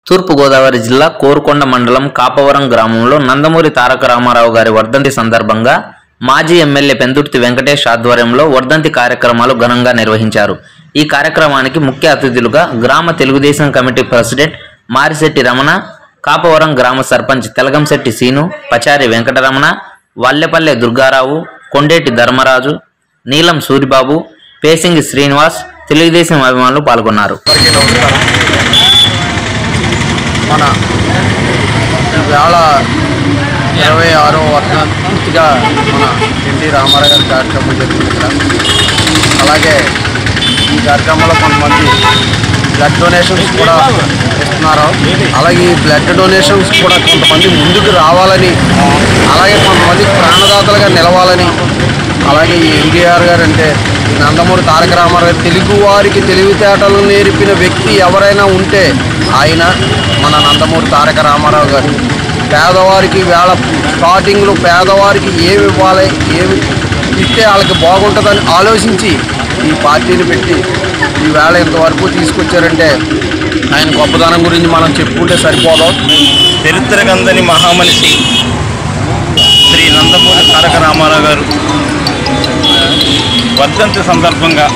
తూర్పుగోదావరి జిల్లా కోరుకొండ మండలం కాపవరం గ్రామంలో నందమూరి తారక రామారావు గారి వర్ధంతి సందర్భంగా మాజీ ఎమ్మెల్యే పెందుర్తి వెంకటేష్ ఆధ్వర్యంలో వర్ధంతి కార్యక్రమాలు ఘనంగా నిర్వహించారు ఈ కార్యక్రమానికి ముఖ్య అతిథులుగా గ్రామ తెలుగుదేశం కమిటీ ప్రెసిడెంట్ మారిశెట్టి రమణ కాపవరం గ్రామ సర్పంచ్ తెలగంశెట్టి సీను పచారి వెంకటరమణ వల్లెపల్లె దుర్గారావు కొండేటి ధర్మరాజు నీలం సూరిబాబు పేసింగి శ్రీనివాస్ తెలుగుదేశం అభిమానులు పాల్గొన్నారు అందరికీ నమస్కారం మన ఈవేళ ఇరవై ఆరో వర్షంతిగా మన ఎన్టీ రామారావు గారి కార్యక్రమం జరిగింది ఇక్కడ అలాగే ఈ కార్యక్రమంలో కొంతమంది బ్లడ్ డొనేషన్స్ కూడా ఇస్తున్నారు అలాగే ఈ బ్లడ్ డొనేషన్స్ కూడా కొంతమంది ముందుకు రావాలని అలాగే కొంతమంది ప్రాణదాతలుగా నిలవాలని అలాగే ఈ ఎన్టీఆర్ గారు అంటే ఈ నందమూరి తారక రామారావు గారు తెలుగు వారికి తెలివితేటలు నేర్పిన వ్యక్తి ఎవరైనా ఉంటే ఆయన మన నందమూరి తారక రామారావు గారు పేదవారికి వేళ స్టార్టింగ్లో పేదవారికి ఏమి ఇవ్వాలి ఏమి ఇస్తే వాళ్ళకి బాగుంటుందని ఆలోచించి ఈ పార్టీని పెట్టి ఈ వేళ ఇంతవరకు తీసుకొచ్చారంటే ఆయన గొప్పదనం గురించి మనం చెప్పుకుంటే సరిపోదాం చరిత్రకందని మహామనిషి శ్రీ నందమూరి తారక రామారావు గారు వర్ధంతి సందర్భంగా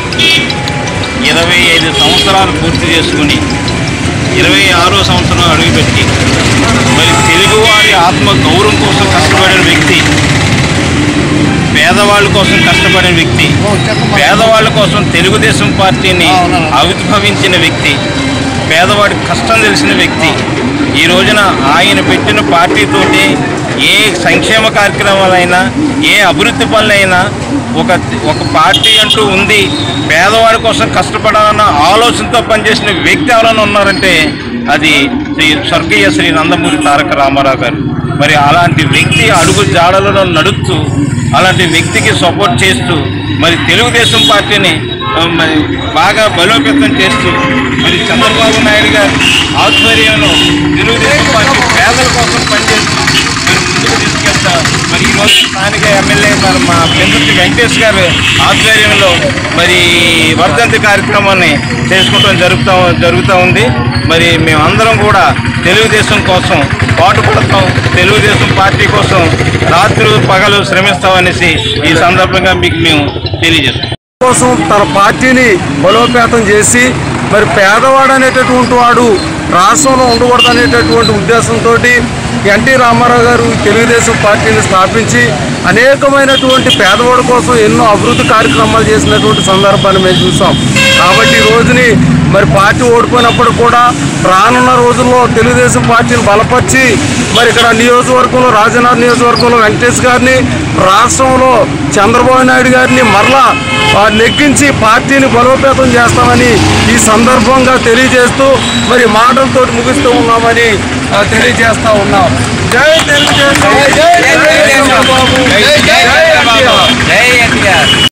ఇరవై ఐదు సంవత్సరాలు పూర్తి చేసుకుని ఇరవై ఆరో సంవత్సరం అడుగుపెట్టి మరి తెలుగువారి ఆత్మ గౌరవం కోసం కష్టపడిన వ్యక్తి పేదవాళ్ళ కోసం కష్టపడిన వ్యక్తి పేదవాళ్ళ కోసం తెలుగుదేశం పార్టీని ఆవిర్భవించిన వ్యక్తి పేదవాడి కష్టం తెలిసిన వ్యక్తి ఈ రోజున ఆయన పెట్టిన పార్టీతోటి ఏ సంక్షేమ కార్యక్రమాలైనా ఏ అభివృద్ధి పనులైనా ఒక ఒక పార్టీ అంటూ ఉంది పేదవాడి కోసం కష్టపడాలన్న ఆలోచనతో పనిచేసిన వ్యక్తి ఎవరైనా ఉన్నారంటే అది శ్రీ స్వర్గీయ శ్రీ నందమూరి తారక రామారావు గారు మరి అలాంటి వ్యక్తి అడుగు జాడలలో నడుస్తూ అలాంటి వ్యక్తికి సపోర్ట్ చేస్తూ మరి తెలుగుదేశం పార్టీని ఆ, మరి బాగా బలోపేతం చేస్తూ మరి చంద్రబాబు నాయుడు గారి ఆధ్వర్యంలో తెలుగుదేశం పార్టీ పేదల కోసం పనిచేస్తూ మరి ముందుకు తీసుకెళ్తా మరి ఈరోజు స్థానిక ఎమ్మెల్యే మరి మా పెందుర్తి వెంకటేష్ గారి ఆధ్వర్యంలో మరి వర్ధంతి కార్యక్రమాన్ని చేసుకోవడం జరుగుతూ జరుగుతూ ఉంది మరి మేమందరం కూడా తెలుగుదేశం కోసం పాటుపడతాం తెలుగుదేశం పార్టీ కోసం రాత్రులు పగలు శ్రమిస్తామనేసి ఈ సందర్భంగా మీకు మేము తెలియజేస్తాం కోసం తన పార్టీని బలోపేతం చేసి మరి పేదవాడు అనేటటువంటి వాడు రాష్ట్రంలో ఉండకూడదు అనేటటువంటి ఉద్దేశంతో ఎన్టీ రామారావు గారు తెలుగుదేశం పార్టీని స్థాపించి అనేకమైనటువంటి పేదవాడి కోసం ఎన్నో అభివృద్ధి కార్యక్రమాలు చేసినటువంటి సందర్భాన్ని మేము చూసాం కాబట్టి ఈ రోజుని మరి పార్టీ ఓడిపోయినప్పుడు కూడా రానున్న రోజుల్లో తెలుగుదేశం పార్టీని బలపరిచి మరి ఇక్కడ నియోజకవర్గంలో రాజనగర్ నియోజకవర్గంలో వెంకటేష్ గారిని రాష్ట్రంలో చంద్రబాబు నాయుడు గారిని మరలా ఆ, నెగ్గించి పార్టీని బలోపేతం చేస్తామని ఈ సందర్భంగా తెలియజేస్తూ మరి మాటలతో ముగిస్తూ ఉన్నామని ఆ, తెలియజేస్తా ఉన్నాం జై తెలుగుదేశం జై చంద్రబాబు జై ఎన్టీఆర్.